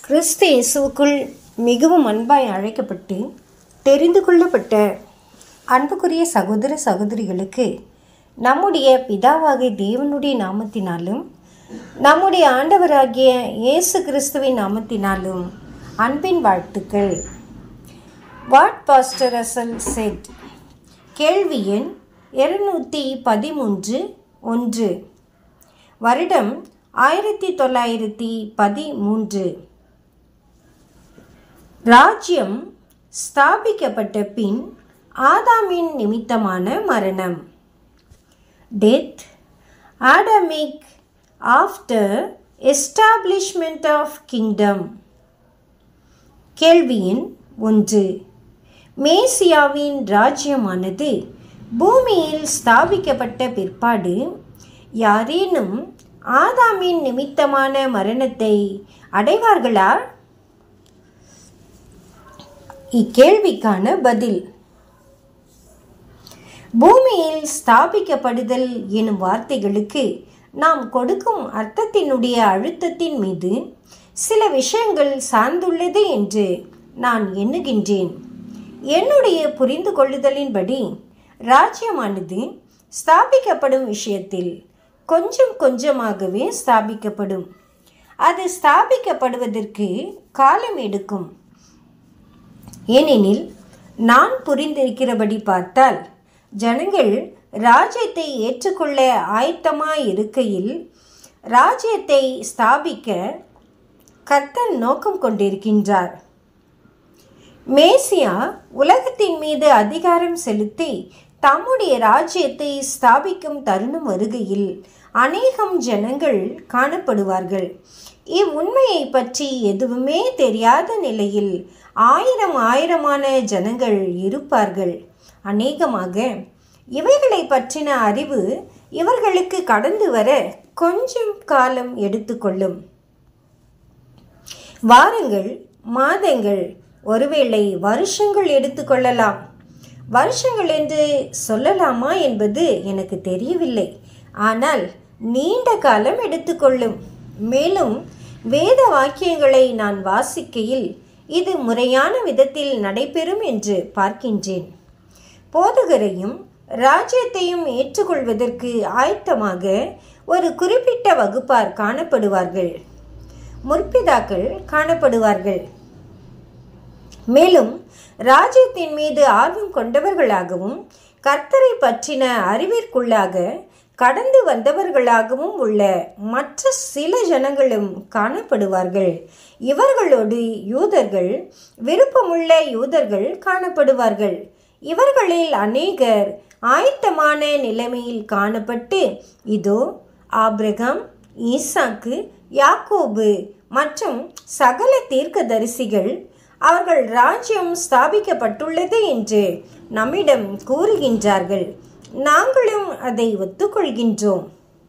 கிறிஸ்து இயேசுவுக்குள் மிகவும் அன்பாய் அழைக்கப்பட்டு தெரிந்து கொள்ளப்பட்ட அன்புக்குரிய சகோதர சகோதரிகளுக்கு நம்முடைய பிதாவாகிய தேவனுடைய நாமத்தினாலும் நம்முடைய ஆண்டவராகிய இயேசு கிறிஸ்துவின் நாமத்தினாலும் அன்பின் வாழ்த்துக்கள் வாட் பாஸ்டர் அசல் செட் கேள்வி எண் இருநூற்றி பதிமூன்று ஒன்று வருடம் ஆயிரத்தி தொள்ளாயிரத்தி பதிமூன்று ராஜ்யம் ஸ்தாபிக்கப்பட்ட பின் ஆதாமின் நிமித்தமான மரணம் death Adamic after establishment of kingdom கேள்வியின் ஒன்று மேசியாவின் ராஜ்யமானது பூமியில் ஸ்தாபிக்கப்பட்ட பிற்பாடு யாரேனும் ஆதாமின் நிமித்தமான மரணத்தை அடைவார்களா இக்கேள்விக்கான பதில் பூமியில் ஸ்தாபிக்கப்படுதல் எனும் வார்த்தைகளுக்கு நாம் கொடுக்கும் அர்த்தத்தினுடைய அழுத்தத்தின் மீது சில விஷயங்கள் சார்ந்துள்ளது என்று நான் எண்ணுகின்றேன் என்னுடைய புரிந்து கொள்ளுதலின்படி ராஜ்யமானது ஸ்தாபிக்கப்படும் விஷயத்தில் கொஞ்சம் கொஞ்சமாகவே ஸ்தாபிக்கப்படும் அது ஸ்தாபிக்கப்படுவதற்கு காலம் எடுக்கும் ஏனெனில் நான் புரிந்திருக்கிறபடி பார்த்தால் ஜனங்கள் ராஜ்யத்தை ஏற்றுக்கொள்ள ஆயத்தமாய் இருக்கையில் ராஜ்யத்தை ஸ்தாபிக்க கர்த்தர் நோக்கம் கொண்டிருக்கின்றார் மேசியா உலகத்தின் மீது அதிகாரம் செலுத்தி தம்முடைய ராஜ்யத்தை ஸ்தாபிக்கும் தருணம் வருகையில் அநேகம் ஜனங்கள் காணப்படுவார்கள் இவ்வுண்மையை பற்றி எதுவுமே தெரியாத நிலையில் ஆயிரம் ஆயிரமான ஜனங்கள் இருப்பார்கள் அநேகமாக இவைகளை பற்றின அறிவு இவர்களுக்கு கடந்து வர கொஞ்சம் காலம் எடுத்துக்கொள்ளும் வாரங்கள் மாதங்கள் ஒருவேளை வருஷங்கள் எடுத்துக்கொள்ளலாம் வருஷங்கள் என்று சொல்லலாமா என்பது எனக்கு தெரியவில்லை ஆனால் நீண்ட காலம் எடுத்துக்கொள்ளும் மேலும் வேத வாக்கியங்களை நான் வாசிக்கையில் இது முறையான விதத்தில் நடைபெறும் என்று பார்க்கின்றேன் போதகரையும் ராஜ்யத்தையும் ஏற்றுக்கொள்வதற்கு ஆயத்தமாக ஒரு குறிப்பிட்ட வகுப்பார் காணப்படுவார்கள் முற்பிதாக்கள் காணப்படுவார்கள் மேலும் ராஜ்யத்தின் மீது ஆர்வம் கொண்டவர்களாகவும் கர்த்தரை பற்றின அறிவிற்குள்ளாக கடந்து வந்தவர்களாகவும் உள்ள மற்ற சில ஜனங்களும் காணப்படுவார்கள் இவர்களோடு யூதர்கள் விருப்பமுள்ள யூதர்கள் காணப்படுவார்கள் இவர்களில் அநேகர் ஆயத்தமான நிலைமையில் காணப்பட்டு இதோ ஆப்ரகாம் ஈசாக்கு யாக்கோபு மற்றும் சகல தீர்க்கதரிசிகள் அவர்கள் ராஜ்யம் ஸ்தாபிக்கப்பட்டுள்ளது என்று நம்மிடம் கூறுகின்றார்கள் நாங்களும் அதை ஒத்துக்கொள்கின்றோம்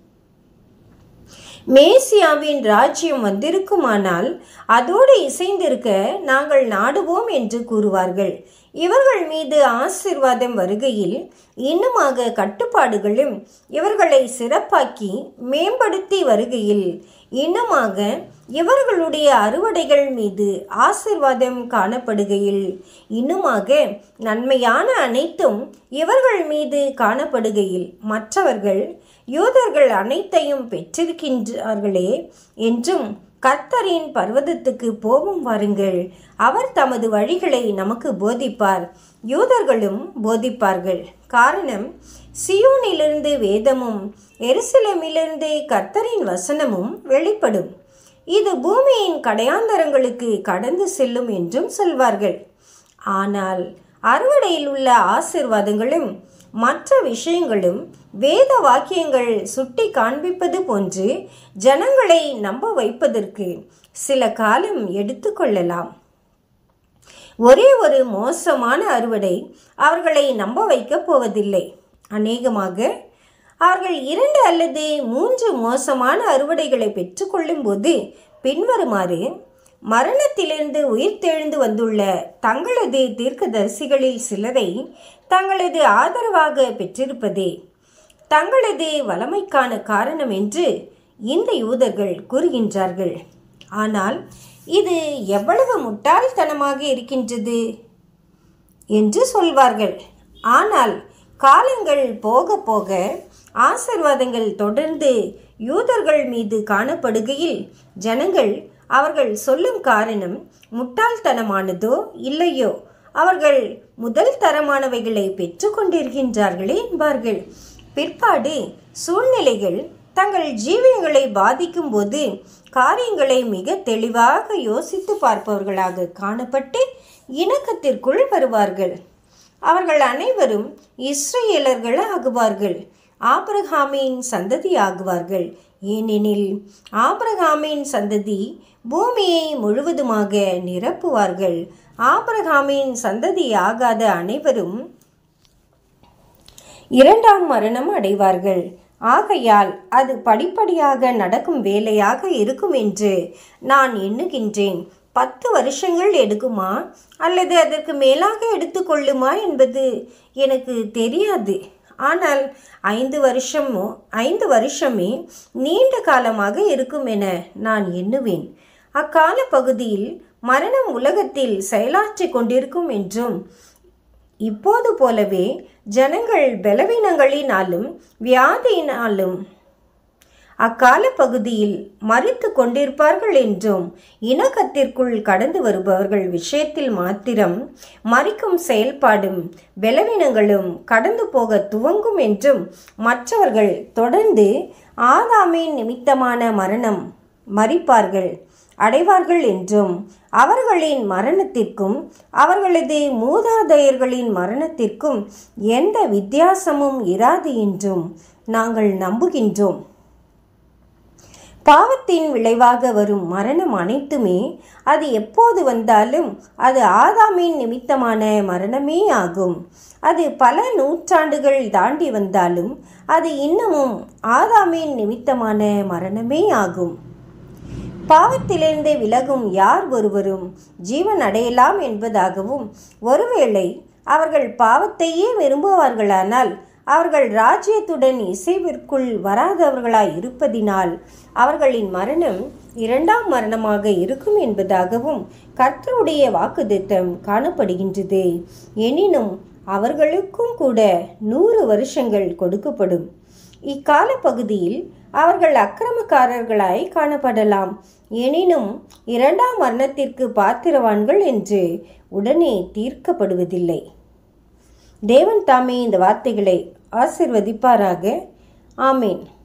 மேசியாவின் ராஜ்யம் வந்திருக்குமானால் அதோடு இசைந்திருக்க நாங்கள் நாடுவோம் என்று கூறுவார்கள் இவர்கள் மீது ஆசிர்வாதம் வருகையில் இன்னுமாக கட்டுப்பாடுகளும் இவர்களை சிறப்பாக்கி மேம்படுத்தி வருகையில் இன்னுமாக இவர்களுடைய அறுவடைகள் மீது ஆசிர்வாதம் காணப்படுகையில் இன்னுமாக நன்மையான அனைத்தும் இவர்கள் மீது காணப்படுகையில் மற்றவர்கள் யூதர்கள் அனைத்தையும் பெற்றிருக்கின்றார்களே என்றும் கர்த்தரின் பர்வதத்துக்கு போகும் வாருங்கள் அவர் தமது வழிகளை நமக்கு போதிப்பார் யூதர்களும் போதிப்பார்கள் காரணம் சியூனிலிருந்து வேதமும் எருசலேமிலிருந்து கர்த்தரின் வசனமும் வெளிப்படும் இது பூமியின் கடையாந்தரங்களுக்கு கடந்து செல்லும் என்றும் சொல்வார்கள் ஆனால் அறுவடையில் உள்ள ஆசிர்வாதங்களும் மற்ற விஷயங்களும் வேத வாக்கியங்கள் சுட்டி காண்பிப்பது போன்று ஜனங்களை நம்ப வைப்பதற்கு சில காலம் எடுத்துக்கொள்ளலாம் ஒரே ஒரு மோசமான அறுவடை அவர்களை நம்ப வைக்கப் போவதில்லை அநேகமாக அவர்கள் இரண்டு அல்லது மூன்று மோசமான அறுவடைகளை பெற்றுக்கொள்ளும் போது பின்வருமாறு மரணத்திலிருந்து உயிர்த்தெழுந்து வந்துள்ள தங்களது தீர்க்கதரிசிகளில் சிலரை தங்களது ஆதரவாக பெற்றிருப்பதே தங்களது வளமைக்கான காரணம் என்று இந்த யூதர்கள் கூறுகின்றார்கள் ஆனால் இது எவ்வளவு முட்டாள்தனமாக இருக்கின்றது என்று சொல்வார்கள் ஆனால் காலங்கள் போக போக ஆசிர்வாதங்கள் தொடர்ந்து யூதர்கள் மீது காணப்படுகையில் ஜனங்கள் அவர்கள் சொல்லும் காரணம் முட்டாள்தனமானதோ இல்லையோ அவர்கள் முதல் தரமானவைகளை பெற்றுக்கொண்டிருக்கின்றார்களே என்பார்கள் பிற்பாடு சூழ்நிலைகள் தங்கள் ஜீவியங்களை பாதிக்கும் போது காரியங்களை மிக தெளிவாக யோசித்து பார்ப்பவர்களாக காணப்பட்டு இணக்கத்திற்குள் வருவார்கள் அவர்கள் அனைவரும் இஸ்ரேலர்கள் ஆகுவார்கள் ஆபிரகாமின் சந்ததி ஆகுவார்கள் ஏனெனில் ஆபிரகாமின் சந்ததி பூமியை முழுவதுமாக நிரப்புவார்கள் ஆபிரகாமின் சந்ததி ஆகாத அனைவரும் இரண்டாம் மரணம் அடைவார்கள் ஆகையால் அது படிப்படியாக நடக்கும் வேலையாக இருக்கும் என்று நான் எண்ணுகின்றேன் பத்து வருஷங்கள் எடுக்குமா அல்லது அதற்கு மேலாக எடுத்துக்கொள்ளுமா என்பது எனக்கு தெரியாது ஆனால் ஐந்து வருஷமோ ஐந்து வருஷமே நீண்ட காலமாக இருக்கும் என நான் எண்ணுவேன் அக்கால பகுதியில் மரணம் உலகத்தில் செயலாற்றிக் கொண்டிருக்கும் என்றும் இப்போது போலவே ஜனங்கள் பலவீனங்களினாலும் வியாதியினாலும் அக்கால பகுதியில் மறித்து கொண்டிருப்பார்கள் என்றும் இணக்கத்திற்குள் கடந்து வருபவர்கள் விஷயத்தில் மாத்திரம் மறிக்கும் செயல்பாடும் பலவீனங்களும் கடந்து போக துவங்கும் என்றும் மற்றவர்கள் தொடர்ந்து ஆதாமின் நிமித்தமான மரணம் மறிப்பார்கள் அடைவார்கள் என்றும் அவர்களின் மரணத்திற்கும் அவர்களது மூதாதையர்களின் மரணத்திற்கும் எந்த வித்தியாசமும் இராது என்றும் நாங்கள் நம்புகின்றோம் பாவத்தின் விளைவாக வரும் மரணம் அனைத்துமே அது எப்போது வந்தாலும் அது ஆதாமின் நிமித்தமான மரணமே ஆகும் அது பல நூற்றாண்டுகள் தாண்டி வந்தாலும் அது இன்னமும் ஆதாமின் நிமித்தமான மரணமே ஆகும் பாவத்திலிருந்து விலகும் யார் ஒருவரும் ஜீவன் அடையலாம் என்பதாகவும் ஒருவேளை அவர்கள் பாவத்தையே விரும்புவார்களானால் அவர்கள் ராஜ்யத்துடன் இசைவிற்குள் வராதவர்களாய் இருப்பதினால் அவர்களின் மரணம் இரண்டாம் மரணமாக இருக்கும் என்பதாகவும் கர்த்தருடைய வாக்குத்தத்தம் காணப்படுகின்றது எனினும் அவர்களுக்கும் கூட நூறு வருஷங்கள் கொடுக்கப்படும் இக்கால பகுதியில் அவர்கள் அக்கிரமக்காரர்களாய் காணப்படலாம் எனினும் இரண்டாம் மரணத்திற்கு பாத்திரவான்கள் என்று உடனே தீர்க்கப்படுவதில்லை தேவன் தாமே இந்த வார்த்தைகளை ஆசிர்வதிப்பாராக ஆமேன்